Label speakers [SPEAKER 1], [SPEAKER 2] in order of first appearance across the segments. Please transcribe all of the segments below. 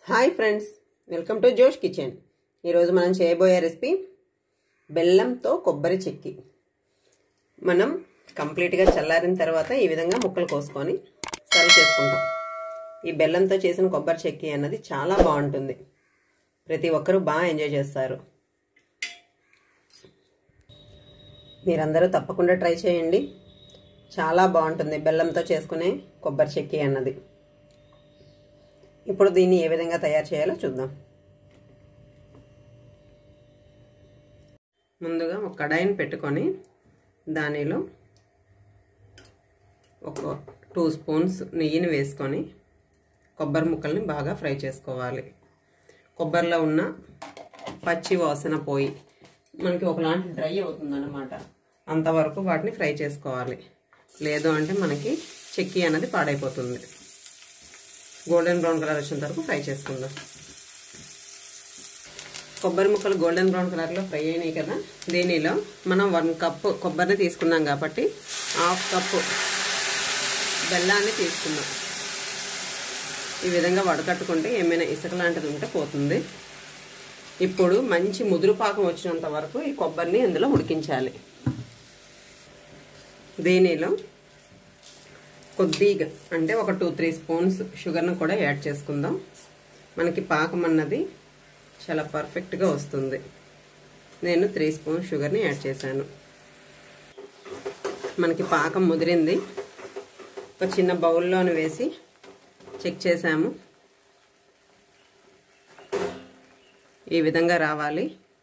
[SPEAKER 1] hi friends welcome to Josh kitchen ఈరోజు మనం చేయబోయే రెసిపీ బెల్లంతో కొబ్బరి చెక్కి మనం కంప్లీట్గా చల్లారిన తర్వాత ఈ విధంగా ముక్కలు కోసుకొని సర్వ్ చేసుకుంటాం ఈ బెల్లంతో చేసిన కొబ్బరి చెక్కి అన్నది చాలా బాగుంటుంది ప్రతి ఒక్కరూ బాగా ఎంజాయ్ చేస్తారు మీరందరూ తప్పకుండా ట్రై చేయండి చాలా బాగుంటుంది బెల్లంతో చేసుకునే కొబ్బరి చెక్కి అన్నది ఇప్పుడు దీన్ని ఏ విధంగా తయారు చేయాలో చూద్దాం ముందుగా ఒక కడాయిని పెట్టుకొని దానిలో ఒక టూ స్పూన్స్ నెయ్యిని వేసుకొని కొబ్బరి ముక్కల్ని బాగా ఫ్రై చేసుకోవాలి కొబ్బరిలో ఉన్న పచ్చి వాసన పోయి మనకి ఒకలాంటి డ్రై అవుతుందన్నమాట అంతవరకు వాటిని ఫ్రై చేసుకోవాలి లేదు అంటే మనకి చెక్కీ అన్నది పాడైపోతుంది గోల్డెన్ బ్రౌన్ కలర్ వచ్చిన వరకు ఫ్రై చేసుకుందాం కొబ్బరి ముక్కలు గోల్డెన్ బ్రౌన్ కలర్లో ఫ్రై అయినాయి కదా దీనిలో మనం వన్ కప్పు కొబ్బరిని తీసుకున్నాం కాబట్టి హాఫ్ కప్పు బెల్లాన్ని తీసుకున్నాం ఈ విధంగా వడకట్టుకుంటే ఏమైనా ఇసుక లాంటిది ఉంటే పోతుంది ఇప్పుడు మంచి ముదురు పాకం వచ్చినంత వరకు ఈ కొబ్బరిని ఇందులో ఉడికించాలి దీనిలో కొద్దిగా అంటే ఒక టూ త్రీ స్పూన్స్ షుగర్ను కూడా యాడ్ చేసుకుందాం మనకి పాకం అన్నది చాలా పర్ఫెక్ట్గా వస్తుంది నేను త్రీ స్పూన్స్ షుగర్ని యాడ్ చేశాను మనకి పాకం ముదిరింది ఒక చిన్న బౌల్లోని వేసి చెక్ చేసాము ఈ విధంగా రావాలి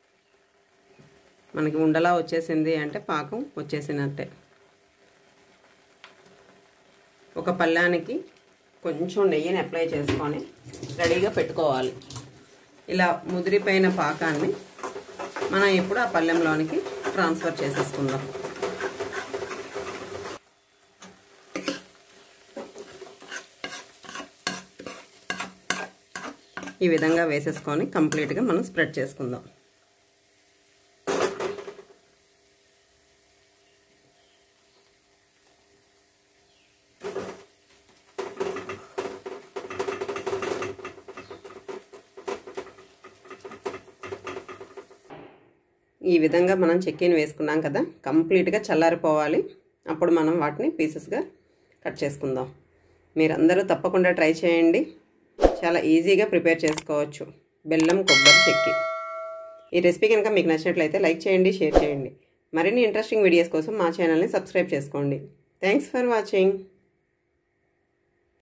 [SPEAKER 1] మనకి ఉండలా వచ్చేసింది అంటే పాకం వచ్చేసినట్టే ఒక పళ్ళానికి కొంచెం నెయ్యిని అప్లై చేసుకొని రెడీగా పెట్టుకోవాలి ఇలా ముదిరిపోయిన పాకాన్ని మనం ఇప్పుడు ఆ పళ్ళెంలోనికి ట్రాన్స్ఫర్ చేసేసుకుందాం ఈ విధంగా వేసేసుకొని కంప్లీట్గా మనం స్ప్రెడ్ చేసుకుందాం ఈ విధంగా మనం చెక్కీని వేసుకున్నాం కదా కంప్లీట్గా చల్లారిపోవాలి అప్పుడు మనం వాటిని పీసెస్గా కట్ చేసుకుందాం మీరందరూ తప్పకుండా ట్రై చేయండి చాలా ఈజీగా ప్రిపేర్ చేసుకోవచ్చు బెల్లం కొబ్బరి చెక్కి ఈ రెసిపీ కనుక మీకు నచ్చినట్లయితే లైక్ చేయండి షేర్ చేయండి మరిన్ని ఇంట్రెస్టింగ్ వీడియోస్ కోసం మా ఛానల్ని సబ్స్క్రైబ్ చేసుకోండి థ్యాంక్స్ ఫర్ వాచింగ్